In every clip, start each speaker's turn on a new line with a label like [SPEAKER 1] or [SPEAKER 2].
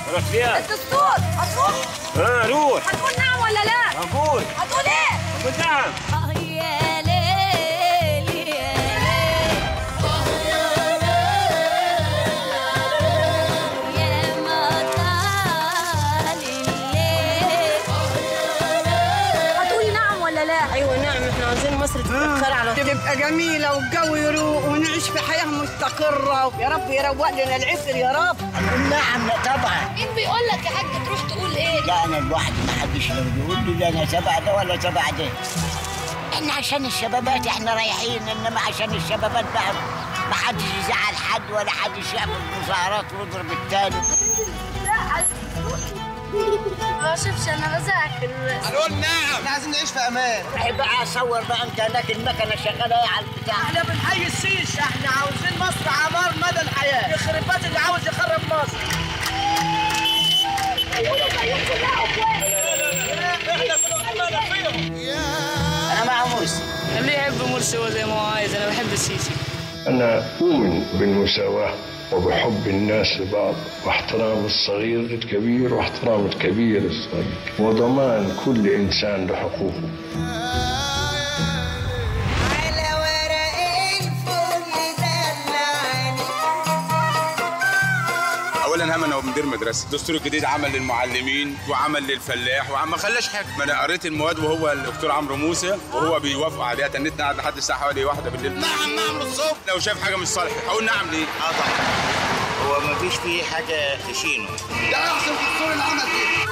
[SPEAKER 1] روح فيها
[SPEAKER 2] الدستور هتروح
[SPEAKER 1] ها روح
[SPEAKER 2] هتقول نعم ولا لا
[SPEAKER 1] هقول
[SPEAKER 2] هتقول ايه
[SPEAKER 1] هقول نعم
[SPEAKER 2] اه يا ليل يا ليل يا مطال الليل هتقولي نعم ولا لا
[SPEAKER 3] ايوه نعم احنا عاوزين مصر تتأخر على طول
[SPEAKER 4] تبقى جميلة والجو يروق ونعيش في حياة مستقرة يا رب يروق لنا العسر يا رب
[SPEAKER 5] نعم طبعا
[SPEAKER 2] مين بيقول لك يا حاج تروح تقول ايه
[SPEAKER 5] لا انا لوحدي ما حدش لا بيقول لي لا انا تبع ده ولا تبع ده احنا عشان الشبابات احنا رايحين انما عشان الشبابات بقى ما حدش يزعل حد ولا حدش يعمل مظاهرات ويضرب التاني
[SPEAKER 2] ما شوفش انا بذاكر
[SPEAKER 6] احنا عايزين نعيش في امان
[SPEAKER 5] بقى اصور بقى انت هناك المكنه شغاله ايه على البتاع
[SPEAKER 6] احنا بنحيي السيس احنا عاوزين مصر عمار مدى الحياه يخرب بيت اللي عاوز يخرب مصر
[SPEAKER 5] انا مع مرسي
[SPEAKER 3] خليه يحب مرسي هو زي ما هو عايز انا بحب السيسي
[SPEAKER 7] أنا أؤمن بالمساواة وبحب الناس لبعض واحترام الصغير للكبير واحترام الكبير للصغير وضمان كل إنسان لحقوقه
[SPEAKER 4] على ورق الفل دلعني
[SPEAKER 8] اولا هم انا مدير مدرسه الدستور الجديد عمل للمعلمين وعمل للفلاح وما خلاش حاجه ما انا قريت المواد وهو الدكتور عمرو موسى وهو بيوافق عليها تنتنا قاعد لحد الساعه حوالي واحدة بالليل نعم نعم للصبح لو شاف حاجه مش صالحه هقول نعم ليه
[SPEAKER 5] اه طبعا هو ما فيش فيه حاجه تشينه
[SPEAKER 6] ده احسن دستور العمل كده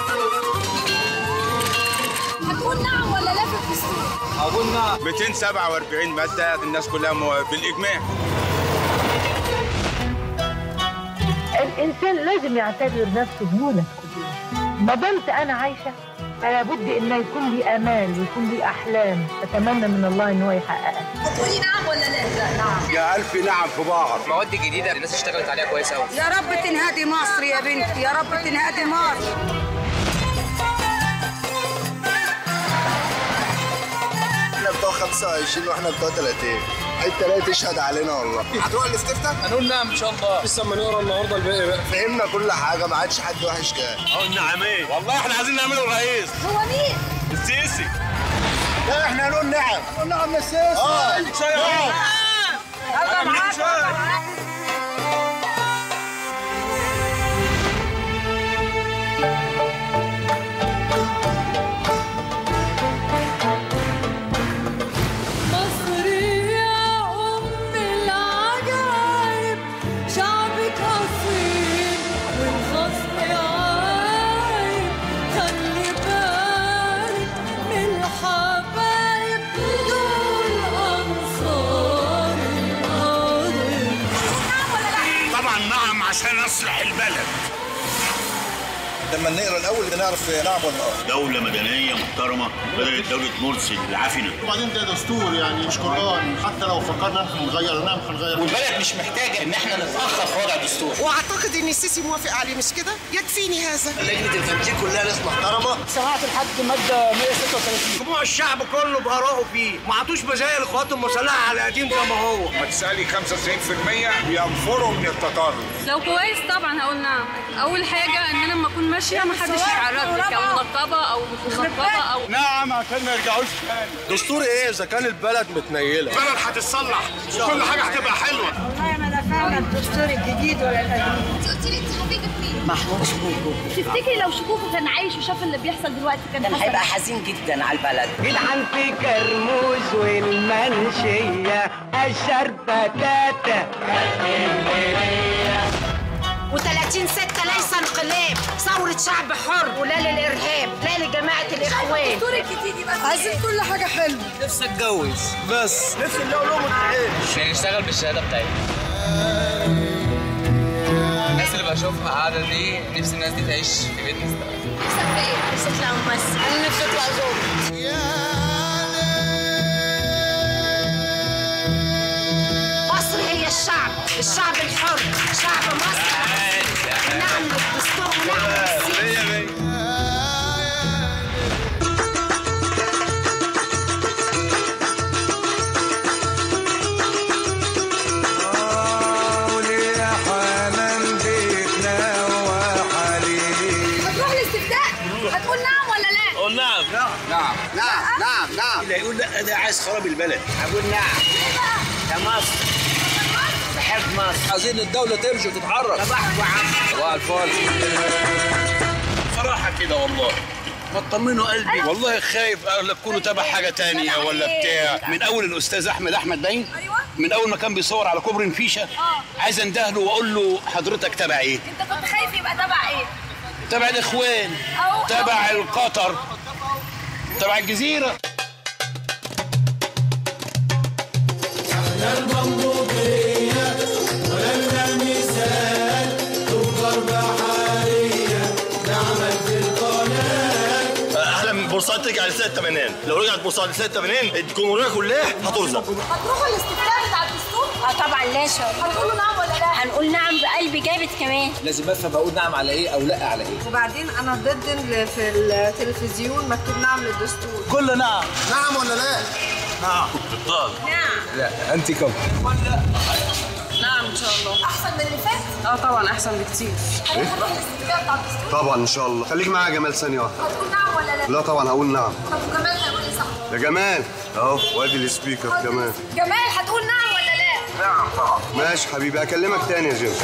[SPEAKER 2] هتقول نعم ولا لا في الدستور
[SPEAKER 8] 247 ماده الناس كلها مو... بالاجماع
[SPEAKER 9] الانسان لازم يعتبر نفسه بمولد ما دمت انا عايشه فلا بد ان يكون لي امال ويكون لي احلام اتمنى من الله ان هو يحققها
[SPEAKER 2] هتقولي نعم ولا لا لا نعم
[SPEAKER 8] يا الف نعم في بعض
[SPEAKER 3] مواد جديده الناس اشتغلت عليها كويس قوي
[SPEAKER 4] يا رب تنهدي مصر يا بنتي يا رب تنهدي مصر
[SPEAKER 6] احنا بتوع 25 واحنا بتوع 30 انت لا تشهد علينا والله هتروح الاستفتاء
[SPEAKER 3] هنقول نعم ان شاء الله
[SPEAKER 6] لسه ما نقرا النهارده الباقي بقى فهمنا كل حاجه ما عادش حد وحش كده
[SPEAKER 1] هقول نعمين
[SPEAKER 8] والله احنا عايزين نعمله رئيس
[SPEAKER 2] هو مين
[SPEAKER 8] السيسي
[SPEAKER 6] لا احنا هنقول نعم نقول نعم يا سيس اه نعم
[SPEAKER 4] الله معاك
[SPEAKER 2] مصر يا أم العجائب شعبك أصيل والخصم عايب خلي بالك من الحبايب دول أنصار الأرض
[SPEAKER 1] طبعا نعم عشان اصلح البلد
[SPEAKER 6] لما نقرا الاول نعرف نعم ولا اه
[SPEAKER 10] دولة مدنية محترمة بدل دولة مرسي العفنة
[SPEAKER 6] وبعدين ده دستور يعني مش قران حتى لو فكرنا نحن نغير نعم هنغير
[SPEAKER 3] والبلد مش محتاجه ان احنا نتاخر في وضع الدستور
[SPEAKER 4] واعتقد ان السيسي موافق عليه مش كده يكفيني هذا
[SPEAKER 6] لجنه التنسيق كلها ناس محترمه
[SPEAKER 5] سمعت لحد ماده 136
[SPEAKER 1] جموع الشعب كله بآرائه فيه ما عطوش مزايا القوات المسلحه على قديم زي ما هو
[SPEAKER 8] ما تسالي 95% بينفروا من التطرف
[SPEAKER 2] لو كويس طبعا هقول نعم اول حاجه ان انا لما اكون ماشيه ما حدش يعرض لي كمنقبه او مش منقبه او
[SPEAKER 8] نعم عشان ما يرجعوش تاني
[SPEAKER 6] دستور ايه اذا كان البلد متنيله
[SPEAKER 1] البلد هتتصلح وكل حاجه هتبقى حلوه
[SPEAKER 4] والله ما انا فاهمه الدستور الجديد ولا القديم
[SPEAKER 2] انت قلت لي انت حبيبك مين
[SPEAKER 3] محمود شكوكو
[SPEAKER 2] تفتكري لو شكوكو كان عايش وشاف اللي بيحصل دلوقتي كان
[SPEAKER 3] كان
[SPEAKER 2] حصل
[SPEAKER 3] هيبقى حزين جدا على البلد
[SPEAKER 4] جدعان في كرموز والمنشية الشربتاتة
[SPEAKER 3] و30 ستة ليس انقلاب ثورة شعب حر ولا للإرهاب لا لجماعة الإخوان
[SPEAKER 2] الدستور الجديد يبقى
[SPEAKER 4] عايزين كل حاجة حلوة
[SPEAKER 3] نفسي اتجوز
[SPEAKER 6] بس
[SPEAKER 1] نفسي نلاقي لهم العين
[SPEAKER 3] عشان نشتغل بالشهادة بتاعتنا الناس اللي بشوفها قاعدة دي نفسي الناس دي تعيش في بيت مستقبل
[SPEAKER 2] نفسك في ايه؟
[SPEAKER 3] نفسي اطلع ممثل انا نفسي اطلع ظابط مصر هي الشعب الشعب الحر شعب مصر ونعم للدستور ونعم للسياسة
[SPEAKER 6] وليا حنان بيتنا وحنان
[SPEAKER 8] نعم
[SPEAKER 1] نعم نعم نعم
[SPEAKER 10] اللي هيقول لا ده عايز خراب البلد
[SPEAKER 1] اقول نعم يا مصر بحب مصر
[SPEAKER 11] عايزين الدولة تمشي وتتحرك
[SPEAKER 1] صباحكم عم
[SPEAKER 11] صباح الفل
[SPEAKER 10] صراحة كده والله ما تطمنوا قلبي والله خايف اقول تكونوا تبع حاجة تانية ولا بتاع من أول الأستاذ أحمد أحمد باين
[SPEAKER 2] ايوه
[SPEAKER 10] من أول ما كان بيصور على كوبري نفيشة عايز اندهله وأقول له حضرتك تبع إيه؟
[SPEAKER 2] انت كنت خايف يبقى تبع ايه؟
[SPEAKER 10] تبع الإخوان
[SPEAKER 2] أو
[SPEAKER 10] تبع القطر تبع الجزيرة
[SPEAKER 12] احلى بورصات ترجع لسنه الثمانينات لو رجعت بورصات لسنه الثمانين الجمهوريه كلها هترزق
[SPEAKER 2] هتروحوا الاستفتاء بتاع الدستور؟
[SPEAKER 13] اه طبعا لازم
[SPEAKER 2] هتقولوا نعم ولا لا؟
[SPEAKER 13] هنقول نعم بقلب جامد كمان
[SPEAKER 11] لازم افهم اقول نعم على ايه او لا على ايه
[SPEAKER 4] وبعدين انا ضد اللي في التلفزيون مكتوب نعم للدستور
[SPEAKER 10] كله نعم
[SPEAKER 6] نعم ولا لا؟
[SPEAKER 10] نعم بالضبط
[SPEAKER 2] نعم
[SPEAKER 11] لا انت كم
[SPEAKER 4] نعم ان شاء الله
[SPEAKER 2] احسن من اللي فات؟
[SPEAKER 4] اه طبعا احسن بكتير
[SPEAKER 2] هتروح الاستفتاء بتاع الدستور؟
[SPEAKER 6] طبعا ان شاء الله خليك معايا يا جمال ثانيه واحده
[SPEAKER 2] هتقول نعم ولا لا؟
[SPEAKER 6] لا طبعا هقول نعم
[SPEAKER 2] طب وجمال هيقول ايه صح؟
[SPEAKER 6] يا جمال اهو وادي السبيكر كمان
[SPEAKER 2] جمال هتقول نعم ولا لا؟
[SPEAKER 6] نعم طبعا ماشي حبيبي اكلمك تاني يا جيمس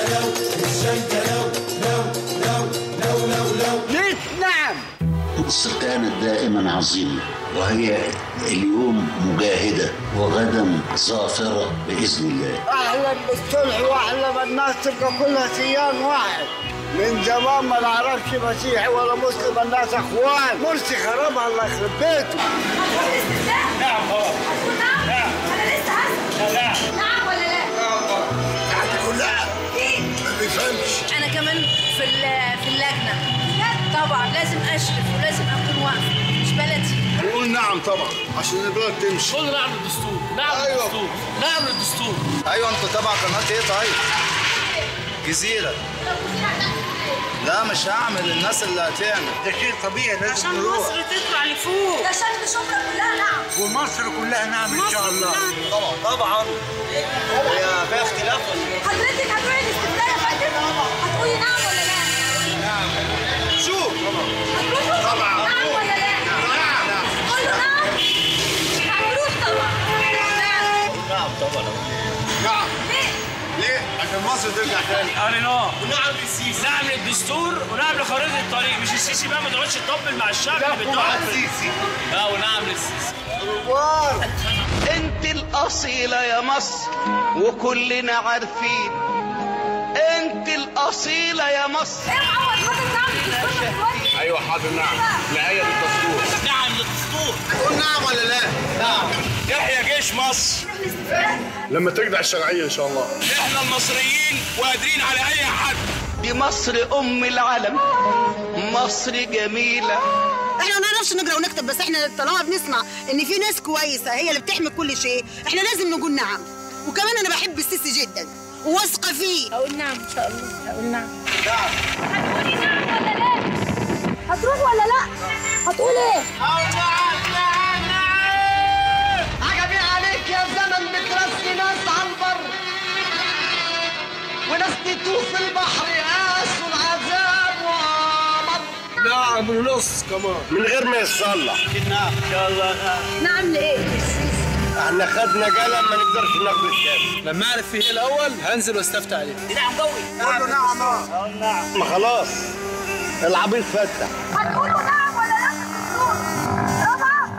[SPEAKER 1] ليه نعم
[SPEAKER 14] مصر كانت دائما عظيمة وهي اليوم مجاهدة وغدا ظافرة بإذن الله
[SPEAKER 1] اهلا بالصلح واهلا بالناس تبقى كلها سيان واحد من زمان ما نعرفش مسيحي ولا مسلم الناس اخوان مرسي خربها الله يخرب بيته
[SPEAKER 2] هتروح الاستفتاء؟
[SPEAKER 10] نعم طبعا
[SPEAKER 2] هتقول نعم؟
[SPEAKER 10] نعم.
[SPEAKER 2] انا لسه هسأل
[SPEAKER 10] نعم
[SPEAKER 2] نعم ولا لا؟
[SPEAKER 6] هتقول لا
[SPEAKER 2] ايه؟
[SPEAKER 6] ما بيفهمش
[SPEAKER 13] انا كمان في ال- في اللجنه طبعا لازم اشرف ولازم اكون واقفه مش بلدي
[SPEAKER 6] نقول نعم طبعا عشان البلد تمشي
[SPEAKER 10] كله نعم للدستور نعم
[SPEAKER 6] أيوة.
[SPEAKER 10] للدستور نعم للدستور
[SPEAKER 11] ايوه انت تبع قناه ايه طيب جزيره لا مش هعمل الناس اللي هتعمل
[SPEAKER 1] ده شيء طبيعي لازم
[SPEAKER 13] عشان
[SPEAKER 1] نروح
[SPEAKER 13] مصر تطلع لفوق
[SPEAKER 2] ده شكل شكرا كلها نعم
[SPEAKER 1] ومصر كلها نعم ان شاء الله
[SPEAKER 11] طبعا طبعا هي فيها اختلاف
[SPEAKER 2] حضرتك هتروحي الاستفتاء يا فندم؟ هتقولي نعم ولا لا؟
[SPEAKER 11] شوف
[SPEAKER 2] هتروحوا؟
[SPEAKER 6] طبعا.
[SPEAKER 2] نعم ولا لا؟
[SPEAKER 6] نعم
[SPEAKER 2] قولوا نعم هنروح طبعا نعم
[SPEAKER 11] نعم طبعا
[SPEAKER 6] نعم
[SPEAKER 2] ليه؟
[SPEAKER 6] ليه؟ عشان مصر ترجع تاني
[SPEAKER 10] قريناه ونعم للسيسي نعم للدستور ونعم لخريطة الطريق مش السيسي بقى ما تقعدش تطبل مع الشعب اللي بيتطبل
[SPEAKER 6] السيسي
[SPEAKER 10] اه ونعم للسيسي
[SPEAKER 1] كبار
[SPEAKER 15] انت الاصيلة يا مصر وكلنا عارفين انت الاصيلة يا مصر
[SPEAKER 2] ايه معود حاطط نعم للدستور دلوقتي؟
[SPEAKER 10] ايوه حاضر نعم نهاية للدستور نعم للدستور
[SPEAKER 6] تقول نعم ولا لا؟
[SPEAKER 10] نعم يحيى جيش مصر
[SPEAKER 6] لما ترجع الشرعيه ان شاء الله
[SPEAKER 10] احنا المصريين وقادرين على اي حد
[SPEAKER 15] دي مصر ام العالم مصر جميلة
[SPEAKER 4] احنا ما نعرفش نقرا ونكتب بس احنا طالما بنسمع ان في ناس كويسه هي اللي بتحمي كل شيء احنا لازم نقول نعم وكمان انا بحب السيسي جدا وواثقه فيه
[SPEAKER 13] اقول نعم ان شاء الله اقول نعم
[SPEAKER 2] هتقولي نعم ولا لا؟ هتروح ولا لا؟ هتقول ايه؟
[SPEAKER 1] عجبي عليك يا زمن بترسي ناس على البر وناس تتوه في البحر قاسوا العذاب ومر
[SPEAKER 6] نعم ونص كمان من غير ما يتصلح
[SPEAKER 10] نعم ان شاء الله نعم
[SPEAKER 2] نعم لايه؟
[SPEAKER 6] احنا خدنا قلم ما نقدرش ناخد الثاني
[SPEAKER 11] لما اعرف في ايه الاول هنزل واستفتى عليه
[SPEAKER 10] نعم قوي
[SPEAKER 1] قول له نعم اه
[SPEAKER 6] ما خلاص العبيط فتح
[SPEAKER 2] هتقولوا نعم ولا لا؟ رابعة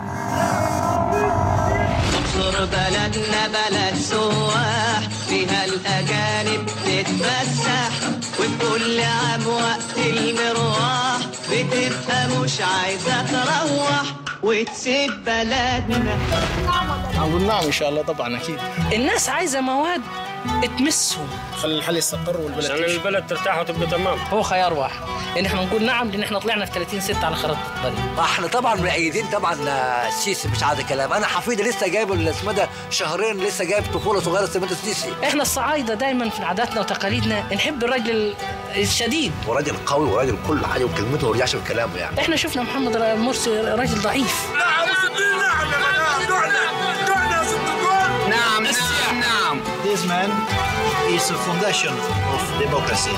[SPEAKER 15] مصر بلدنا بلد سواح فيها الأجانب تتفسح وكل عام وقت المروح بتبقى مش عايزة تروح وتسيب بلدنا
[SPEAKER 11] اقول نعم ان شاء الله طبعا اكيد
[SPEAKER 13] الناس عايزه مواد تمسهم
[SPEAKER 11] خلي الحال يستقر والبلد
[SPEAKER 10] عشان
[SPEAKER 11] تمشي.
[SPEAKER 10] البلد ترتاح وتبقى تمام
[SPEAKER 13] هو خيار واحد ان احنا نقول نعم لان احنا طلعنا في 30 6 على خريطه الطريق
[SPEAKER 16] احنا طبعا مؤيدين طبعا آه، السيسي مش عايز كلام انا حفيدي لسه جايب ال- اسمه ده شهرين لسه جايب طفوله صغيره اسمها السيسي
[SPEAKER 13] احنا الصعايده دايما في عاداتنا وتقاليدنا نحب الراجل الشديد
[SPEAKER 16] وراجل قوي وراجل كل حاجه وكلمته ما يرجعش بكلامه يعني
[SPEAKER 13] احنا شفنا محمد مرسي راجل ضعيف
[SPEAKER 11] نعم نعم نعم
[SPEAKER 12] This man is a foundation of democracy.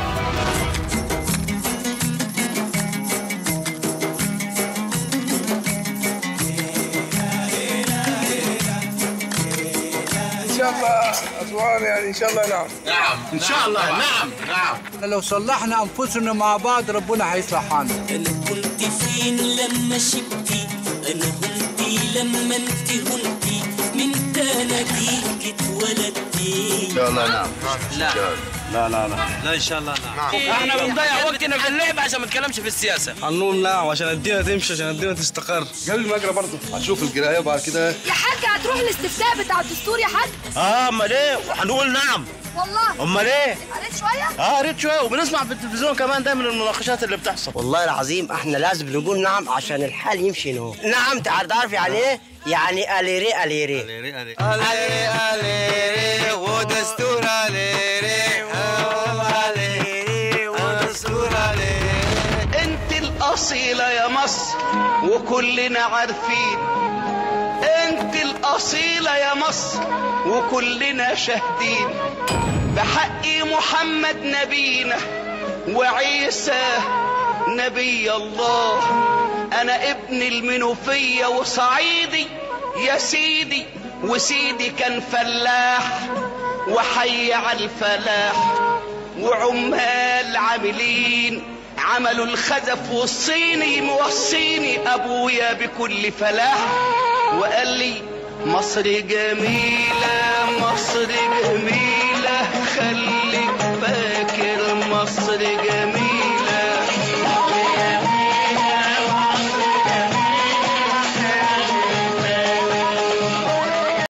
[SPEAKER 17] الله اسوان يعني ان شاء الله نعم
[SPEAKER 10] نعم ان شاء الله نعم نعم
[SPEAKER 18] احنا لو صلحنا انفسنا مع بعض ربنا هيصلح حالنا
[SPEAKER 19] كنت فين لما شبتي انا هنتي لما انت هنتي من تناديك اتولدتي
[SPEAKER 11] ان شاء الله نعم
[SPEAKER 19] لا
[SPEAKER 11] لا لا لا
[SPEAKER 20] لا ان شاء الله نعم
[SPEAKER 19] احنا بنضيع
[SPEAKER 20] وقتنا في اللعب عشان ما نتكلمش في السياسه هنقول نعم عشان الدنيا تمشي عشان الدنيا تستقر
[SPEAKER 11] قبل ما اقرا برضه هشوف القرايه وبعد كده
[SPEAKER 21] يا حاج هتروح الاستفتاء بتاع الدستور يا حاج
[SPEAKER 20] اه امال ايه هنقول نعم
[SPEAKER 21] والله
[SPEAKER 20] امال ايه
[SPEAKER 21] قريت شويه
[SPEAKER 20] اه قريت شويه وبنسمع في التلفزيون كمان دايما المناقشات اللي بتحصل
[SPEAKER 22] والله العظيم احنا لازم نقول نعم عشان الحال يمشي هو نعم تعرف تعرف يعني ايه يعني اليري اليري
[SPEAKER 20] اليري اليري ودستور اليري اليري ودستور اليري
[SPEAKER 23] انت الاصيله يا مصر وكلنا عارفين انت الاصيله يا مصر وكلنا شاهدين بحق محمد نبينا وعيسى نبي الله انا ابن المنوفيه وصعيدي يا سيدي وسيدي كان فلاح وحي على الفلاح وعمال عاملين عملوا الخزف والصيني موصيني ابويا بكل فلاح وقال لي مصر جميلة مصر جميلة خليك فاكر مصر جميلة